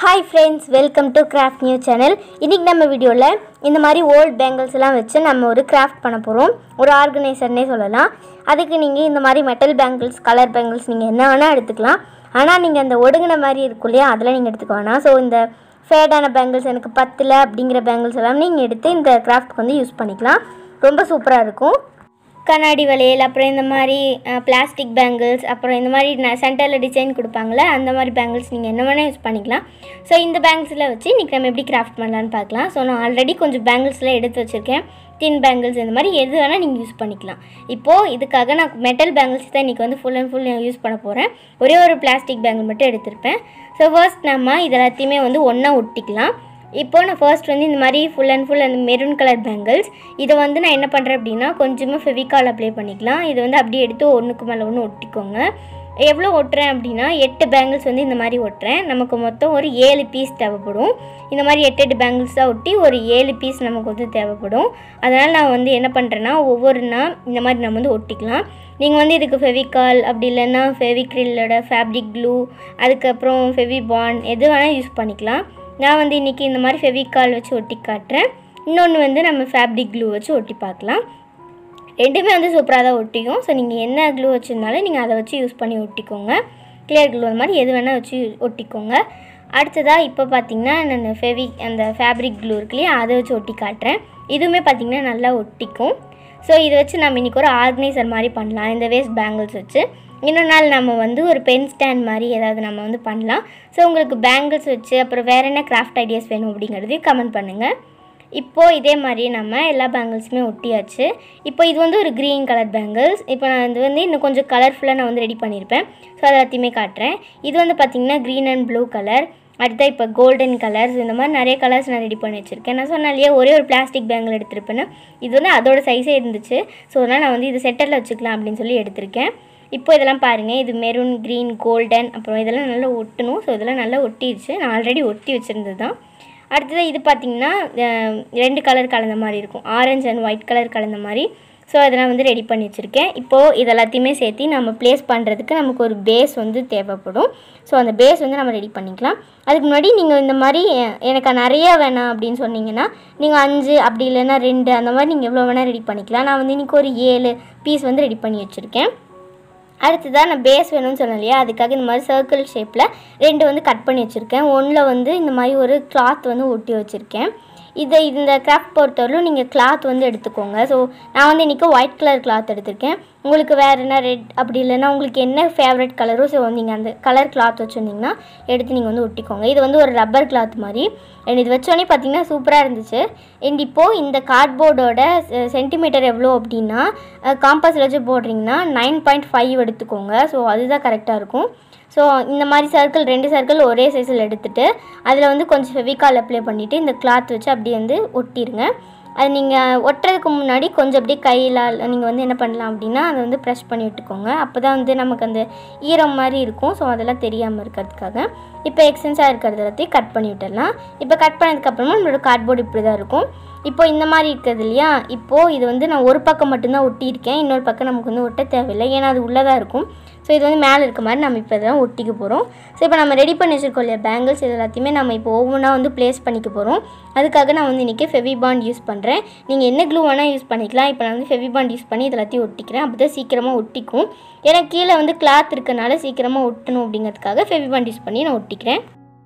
hi friends welcome to craft new channel இன்றைக்கி நம்ம வீடியோவில் இந்த மாதிரி ஓல்ட் பேங்கிள்ஸ் எல்லாம் வச்சு நம்ம ஒரு கிராஃப்ட் பண்ண போகிறோம் ஒரு ஆர்கனைசர்னே சொல்லலாம் அதுக்கு நீங்கள் இந்த மாதிரி மெட்டல் பேங்கிள்ஸ் கலர் பேங்கிள்ஸ் நீங்கள் என்ன வேணால் எடுத்துக்கலாம் ஆனால் நீங்கள் அந்த ஒடுங்கின மாதிரி இருக்கும் இல்லையா அதெல்லாம் நீங்கள் எடுத்துக்க வேணாம் ஸோ இந்த ஃபேடான பேங்கிள்ஸ் எனக்கு பத்தில் அப்படிங்கிற பேங்கிள்ஸ் எல்லாம் நீங்கள் எடுத்து இந்த கிராஃப்ட்க்கு வந்து யூஸ் பண்ணிக்கலாம் ரொம்ப சூப்பராக இருக்கும் கண்ணாடி வளையல் அப்புறம் இந்த மாதிரி பிளாஸ்டிக் பேங்கிள்ஸ் அப்புறம் இந்த மாதிரி நான் சென்டரில் டிசைன் கொடுப்பாங்களே அந்த மாதிரி பேங்கிள்ஸ் நீங்கள் என்ன வேணால் யூஸ் பண்ணிக்கலாம் ஸோ இந்த பேங்கிள்ஸில் வச்சு இன்றைக்கி நம்ம எப்படி கிராஃப்ட் பண்ணலான்னு பார்க்கலாம் ஸோ நான் ஆல்ரெடி கொஞ்சம் பேங்கிள்ஸ்லாம் எடுத்து வச்சுருக்கேன் தின் பேங்கிள்ஸ் இந்த மாதிரி எது வேணால் நீங்கள் யூஸ் பண்ணிக்கலாம் இப்போது இதுக்காக நான் மெட்டல் பேங்கிள்ஸ் தான் இன்றைக்கி வந்து ஃபுல் அண்ட் ஃபுல் யூஸ் பண்ண போகிறேன் ஒரே ஒரு பிளாஸ்டிக் பேங்கிள் மட்டும் எடுத்திருப்பேன் ஸோ ஃபர்ஸ்ட் நம்ம இது எல்லாத்தையுமே வந்து ஒன்றா ஒட்டிக்கலாம் இப்போ நான் ஃபர்ஸ்ட் வந்து இந்த மாதிரி ஃபுல் அண்ட் ஃபுல் அந்த மெரூன் கலர் பேங்கிள்ஸ் இதை வந்து நான் என்ன பண்ணுறேன் அப்படின்னா கொஞ்சமாக ஃபெவிகால் அப்ளை பண்ணிக்கலாம் இது வந்து அப்படியே எடுத்து ஒன்றுக்கு மேலே ஒன்று ஒட்டிக்கோங்க எவ்வளோ ஒட்டுறேன் அப்படின்னா எட்டு பேங்கிள்ஸ் வந்து இந்த மாதிரி ஒட்டுறேன் நமக்கு மொத்தம் ஒரு ஏழு பீஸ் தேவைப்படும் இந்த மாதிரி எட்டு எட்டு பேங்கிள்ஸ் தான் ஒட்டி ஒரு ஏழு பீஸ் நமக்கு வந்து தேவைப்படும் அதனால் நான் வந்து என்ன பண்ணுறேன்னா ஒவ்வொருனா இந்த மாதிரி நம்ம வந்து ஒட்டிக்கலாம் நீங்கள் வந்து இதுக்கு ஃபெவிகால் அப்படி இல்லைன்னா ஃபெவிக்ரில்லோட ஃபேப்ரிக் க்ளூ அதுக்கப்புறம் ஃபெவிபான் எது வேணால் யூஸ் பண்ணிக்கலாம் நான் வந்து இன்றைக்கி இந்த மாதிரி ஃபெவிகால் வச்சு ஒட்டி காட்டுறேன் இன்னொன்று வந்து நம்ம ஃபேப்ரிக் க்ளூ வச்சு ஒட்டி பார்க்கலாம் ரெண்டுமே வந்து சூப்பராக தான் ஒட்டிக்கும் ஸோ நீங்கள் என்ன க்ளூ வச்சுருந்தாலும் நீங்கள் அதை வச்சு யூஸ் பண்ணி ஒட்டிக்கோங்க கிளியர் க்ளூ அந்த மாதிரி எது வேணால் வச்சு ஒட்டிக்கோங்க அடுத்ததாக இப்போ பார்த்தீங்கன்னா நான் ஃபெவி அந்த ஃபேப்ரிக் க்ளூ இருக்கு இல்லையா அதை வச்சு ஒட்டி காட்டுறேன் இதுவுமே பார்த்திங்கன்னா நல்லா ஒட்டிக்கும் ஸோ இதை வச்சு நம்ம இன்றைக்கி ஒரு ஆர்கனைசர் மாதிரி பண்ணலாம் இந்த வேஸ்ட் பேங்கிள்ஸ் வச்சு இன்னொரு நாள் நம்ம வந்து ஒரு பென் ஸ்டாண்ட் மாதிரி ஏதாவது நம்ம வந்து பண்ணலாம் ஸோ உங்களுக்கு பேங்கிள்ஸ் வச்சு அப்புறம் வேறு என்ன கிராஃப்ட் ஐடியாஸ் வேணும் அப்படிங்கிறதையும் கமெண்ட் பண்ணுங்கள் இப்போது இதே மாதிரி நம்ம எல்லா பேங்கிள்ஸுமே ஒட்டியாச்சு இப்போ இது வந்து ஒரு க்ரீன் கலர் பேங்கிள்ஸ் இப்போ நான் இது வந்து இன்னும் கொஞ்சம் கலர்ஃபுல்லாக நான் வந்து ரெடி பண்ணியிருப்பேன் ஸோ அதை எல்லாத்தையுமே காட்டுறேன் இது வந்து பார்த்திங்கன்னா க்ரீன் அண்ட் ப்ளூ கலர் அடுத்தா இப்போ கோல்டன் கலர்ஸ் இந்த மாதிரி நிறைய கலர்ஸ் நான் ரெடி பண்ணி வச்சுருக்கேன் நான் சொன்னாலேயே ஒரே ஒரு பிளாஸ்டிக் பேங்கிள் எடுத்திருப்பேன்னு இது வந்து அதோட சைஸே இருந்துச்சு ஸோ அதனால் நான் வந்து இது செட்டரில் வச்சுக்கலாம் அப்படின்னு சொல்லி எடுத்திருக்கேன் இப்போ இதெல்லாம் பாருங்கள் இது மெரூன் க்ரீன் கோல்டன் அப்புறம் இதெல்லாம் நல்லா ஒட்டணும் ஸோ இதெல்லாம் நல்லா ஒட்டிடுச்சு நான் ஆல்ரெடி ஒட்டி வச்சுருந்தது தான் அடுத்தது இது பார்த்திங்கன்னா ரெண்டு கலர் கலந்த மாதிரி இருக்கும் ஆரஞ்சு அண்ட் ஒயிட் கலர் கலந்த மாதிரி ஸோ அதெல்லாம் வந்து ரெடி பண்ணி வச்சுருக்கேன் இப்போது இது எல்லாத்தையுமே சேர்த்து நம்ம ப்ளேஸ் பண்ணுறதுக்கு நமக்கு ஒரு பேஸ் வந்து தேவைப்படும் ஸோ அந்த பேஸ் வந்து நம்ம ரெடி பண்ணிக்கலாம் அதுக்கு முன்னாடி நீங்கள் இந்த மாதிரி எனக்கு நிறையா வேணாம் அப்படின்னு சொன்னீங்கன்னா நீங்கள் அஞ்சு அப்படி இல்லைன்னா ரெண்டு அந்த மாதிரி நீங்கள் எவ்வளோ வேணால் ரெடி பண்ணிக்கலாம் நான் வந்து இன்றைக்கி ஒரு ஏழு பீஸ் வந்து ரெடி பண்ணி வச்சுருக்கேன் அடுத்ததாக நான் பேஸ் வேணும்னு சொன்னேன் இல்லையா அதுக்காக இந்த மாதிரி சர்க்கிள் ஷேப்பில் ரெண்டு வந்து கட் பண்ணி வச்சுருக்கேன் ஒன்றில் வந்து இந்த மாதிரி ஒரு கிளாத் வந்து ஒட்டி வச்சுருக்கேன் இதை இந்த கிராஃப்ட் பொறுத்தவரையிலும் நீங்கள் கிளாத் வந்து எடுத்துக்கோங்க ஸோ நான் வந்து இன்றைக்கி ஒயிட் கலர் கிளாத் எடுத்திருக்கேன் உங்களுக்கு வேறு என்ன ரெட் அப்படி இல்லைன்னா உங்களுக்கு என்ன ஃபேவரட் கலரோ ஸோ நீங்கள் அந்த கலர் கிளாத் வச்சுருந்தீங்கன்னா எடுத்து நீங்கள் வந்து ஒட்டிக்கோங்க இது வந்து ஒரு ரப்பர் கிளாத் மாதிரி அண்ட் இது வச்சோடனே பார்த்தீங்கன்னா சூப்பராக இருந்துச்சு அண்ட் இப்போது இந்த கார்ட்போர்டோட சென்டிமீட்டர் எவ்வளோ அப்படின்னா காம்பஸில் வச்சு போடுறீங்கன்னா நைன் பாயிண்ட் ஃபைவ் எடுத்துக்கோங்க ஸோ அதுதான் கரெக்டாக இருக்கும் ஸோ இந்த மாதிரி சர்க்கிள் ரெண்டு சர்க்கிள் ஒரே சைஸில் எடுத்துகிட்டு அதில் வந்து கொஞ்சம் ஃபெவிகால் அப்ளை பண்ணிவிட்டு இந்த கிளாத் வச்சு அப்படியே வந்து ஒட்டிடுங்க அது நீங்கள் ஒட்டுறதுக்கு முன்னாடி கொஞ்சம் அப்படியே கையில் நீங்கள் வந்து என்ன பண்ணலாம் அப்படின்னா அதை வந்து ப்ரெஷ் பண்ணி விட்டுக்கோங்க அப்போ தான் வந்து நமக்கு அந்த ஈரம் மாதிரி இருக்கும் ஸோ அதெல்லாம் தெரியாமல் இருக்கிறதுக்காக இப்போ எக்ஸ்டென்ஸாக இருக்கிறது எல்லாத்தையும் கட் பண்ணி விட்டுடலாம் இப்போ கட் பண்ணதுக்கப்புறமா நம்மளோட கார்ட்போர்டு இப்படி தான் இருக்கும் இப்போ இந்த மாதிரி இருக்கிறது இல்லையா இப்போது இது வந்து நான் ஒரு பக்கம் மட்டும்தான் ஒட்டியிருக்கேன் இன்னொரு பக்கம் நமக்கு வந்து ஒட்ட தேவையில்லை ஏன்னா அது உள்ளதாக இருக்கும் ஸோ இது வந்து மேலே இருக்க மாதிரி நம்ம இப்போ இதெல்லாம் ஒட்டிக்க போகிறோம் ஸோ இப்போ நம்ம ரெடி பண்ணி வச்சுருக்கோம் இல்லையா பேங்கிள்ஸ் இது எல்லாத்தையுமே நம்ம இப்போ ஒவ்வொன்றா வந்து ப்ளேஸ் பண்ணிக்க போகிறோம் அதுக்காக நான் வந்து இன்றைக்கி ஃபெவிபாண்ட் யூஸ் பண்ணுறேன் நீங்கள் என்ன க்ளூ வேணால் யூஸ் பண்ணிக்கலாம் இப்போ நான் வந்து ஃபெவிபாண்ட் யூஸ் பண்ணி இது எல்லாத்தையும் ஒட்டிக்கிறேன் அப்போ தான் சீக்கிரமாக ஒட்டிக்கும் ஏன்னா கீழே வந்து கிளாத் இருக்கனால சீக்கிரமாக ஒட்டணும் அப்படிங்கிறதுக்காக ஃபெவிபாண்ட் யூஸ் பண்ணி நான் ஒட்டிக்கிறேன்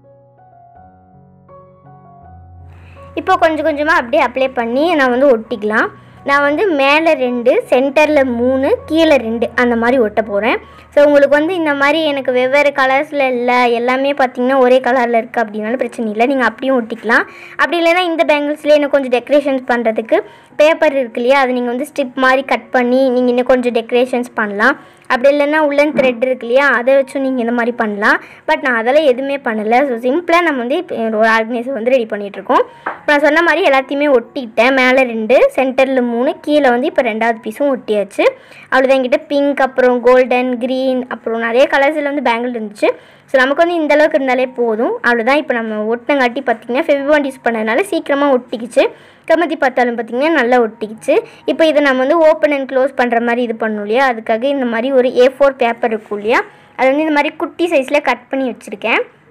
இப்போ கொஞ்சம் கொஞ்சமாக அப்படியே அப்ளை பண்ணி நான் வந்து ஒட்டிக்கலாம் நான் வந்து மேலே ரெண்டு சென்டரில் மூணு கீழே ரெண்டு அந்த மாதிரி ஒட்ட போகிறேன் ஸோ உங்களுக்கு வந்து இந்த மாதிரி எனக்கு வெவ்வேறு கலர்ஸில் இல்லை எல்லாமே பார்த்திங்கன்னா ஒரே கலரில் இருக்குது அப்படின்னாலும் பிரச்சனை இல்லை நீங்கள் அப்படியும் ஒட்டிக்கலாம் அப்படி இல்லைன்னா இந்த பேங்கிள்ஸ்லேயே இன்னும் கொஞ்சம் டெக்கரேஷன்ஸ் பண்ணுறதுக்கு பேப்பர் இருக்கு இல்லையா அதை நீங்கள் வந்து ஸ்ட்ரிப் மாதிரி கட் பண்ணி நீங்கள் இன்னும் கொஞ்சம் டெக்கரேஷன்ஸ் பண்ணலாம் அப்படி இல்லைன்னா உள்ளன் த்ரெட் இருக்கு இல்லையா அதை வச்சும் நீங்கள் இந்த மாதிரி பண்ணலாம் பட் நான் அதெல்லாம் எதுவுமே பண்ணலை ஸோ சிம்பிளாக நம்ம வந்து இப்போ ஒரு ஆர்கனைசர் வந்து ரெடி பண்ணிகிட்ருக்கோம் இப்போ நான் சொன்ன மாதிரி எல்லாத்தையுமே ஒட்டிட்டேன் மேலே ரெண்டு சென்டரில் மூணு கீழே வந்து இப்போ ரெண்டாவது பீஸும் ஒட்டியாச்சு அவ்வளோதான் என்கிட்ட பிங்க் அப்புறம் கோல்டன் க்ரீன் அப்புறம் நிறைய கலர்ஸில் வந்து பேங்கிள் இருந்துச்சு ஸோ நமக்கு வந்து இந்த அளவுக்கு இருந்தாலே போதும் அவ்வளோதான் இப்போ நம்ம ஒட்டினங்காட்டி பார்த்திங்கன்னா ஃபெவிபாண்ட் யூஸ் பண்ணதுனால சீக்கிரமாக ஒட்டிக்கிச்சு கமத்தி பார்த்தாலும் பார்த்திங்கன்னா நல்லா ஒட்டிக்கிச்சு இப்போ இதை நம்ம வந்து ஓப்பன் அண்ட் க்ளோஸ் பண்ணுற மாதிரி இது பண்ணணும் இல்லையா அதுக்காக இந்த மாதிரி ஒரு ஏ ஃபோர் பேப்பர் இருக்கும் இல்லையா அது வந்து இந்த மாதிரி குட்டி சைஸில் கட் பண்ணி வச்சுருக்கேன்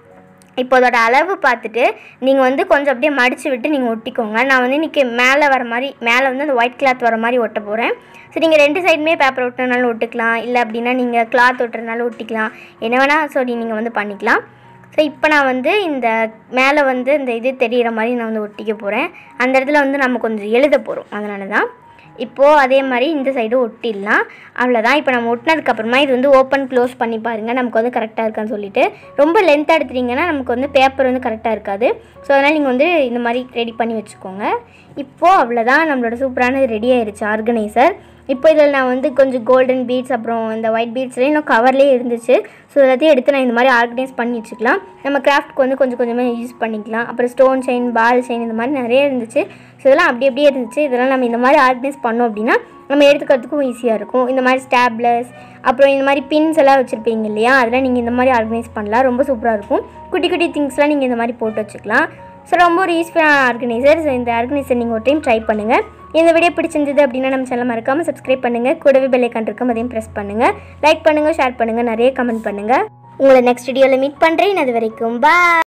இப்போ அதோட அளவு பார்த்துட்டு நீங்கள் வந்து கொஞ்சம் அப்படியே மடித்து விட்டு நீங்கள் ஒட்டிக்கோங்க நான் வந்து இன்றைக்கி மேலே வர மாதிரி மேலே வந்து அந்த ஒயிட் கிளாத் வர மாதிரி ஒட்ட போகிறேன் ஸோ நீங்கள் ரெண்டு சைடுமே பேப்பர் ஒட்டுறதுனாலும் ஒட்டிக்கலாம் இல்லை அப்படின்னா நீங்கள் கிளாத் ஒட்டுறதுனாலும் ஒட்டிக்கலாம் என்ன வேணால் சொல்லி நீங்கள் வந்து பண்ணிக்கலாம் ஸோ இப்போ நான் வந்து இந்த மேலே வந்து இந்த இது தெரியிற மாதிரி நான் வந்து ஒட்டிக்க போகிறேன் அந்த இடத்துல வந்து நம்ம கொஞ்சம் எழுத போகிறோம் அதனால தான் இப்போது அதே மாதிரி இந்த சைடு ஒட்டிடலாம் அவ்வளோதான் இப்போ நம்ம ஒட்டினதுக்கப்புறமா இது வந்து ஓப்பன் க்ளோஸ் பண்ணி பாருங்கள் நமக்கு வந்து கரெக்டாக இருக்கான்னு சொல்லிட்டு ரொம்ப லென்த்தாக எடுத்துட்டிங்கன்னா நமக்கு வந்து பேப்பர் வந்து கரெக்டாக இருக்காது ஸோ அதனால் நீங்கள் வந்து இந்த மாதிரி ரெடி பண்ணி வச்சுக்கோங்க இப்போது அவ்வளோதான் நம்மளோட சூப்பரானது ரெடி ஆயிருச்சு ஆர்கனைசர் இப்போ இதில் நான் வந்து கொஞ்சம் கோல்டன் பீட்ஸ் அப்புறம் இந்த ஒயிட் பீட்ஸ்லேயும் இன்னும் கவர்லேயே இருந்துச்சு ஸோ எல்லாத்தையும் எடுத்து நான் இந்த மாதிரி ஆர்கனைஸ் பண்ணி வச்சுக்கலாம் நம்ம கிராஃப்ட்க்கு வந்து கொஞ்சம் கொஞ்சமாக யூஸ் பண்ணிக்கலாம் அப்புறம் ஸ்டோன் செயின் பால் செயின் இந்த மாதிரி நிறைய இருந்துச்சு ஸோ இதெல்லாம் அப்படி அப்படியே இருந்துச்சு இதெல்லாம் நம்ம இந்த மாதிரி ஆர்கனைஸ் பண்ணோம் அப்படின்னா நம்ம எடுத்துக்கிறதுக்கும் ஈஸியாக இருக்கும் இந்த மாதிரி ஸ்டாப்லர்ஸ் அப்புறம் இந்த மாதிரி பின்ஸ் எல்லாம் வச்சுருப்பீங்க இல்லையா அதெல்லாம் நீங்கள் இந்த மாதிரி ஆர்கனைஸ் பண்ணலாம் ரொம்ப சூப்பராக இருக்கும் குட்டி குட்டி திங்ஸ்லாம் நீங்கள் இந்த மாதிரி போட்டு வச்சுக்கலாம் ஸோ ரொம்ப ஒரு யூஸ்ஃபுல்லான ஆர்கனைசர் ஸோ இந்த ஆர்கனைசர் நீங்கள் ஒரு டைம் ட்ரை பண்ணுங்கள் இந்த வீடியோ பிடிச்சிருந்தது அப்படின்னா நம்ம சேனல் மறக்காமல் சப்ஸ்கிரைப் பண்ணுங்கள் கூடவே பெல்லைக்கான் இருக்கும் அதையும் ப்ரெஸ் பண்ணுங்கள் லைக் பண்ணுங்கள் ஷேர் பண்ணுங்கள் நிறைய கமெண்ட் பண்ணுங்கள் உங்களை நெக்ஸ்ட் வீடியோவில் மீட் பண்ணுறேன் அது வரைக்கும் பாய்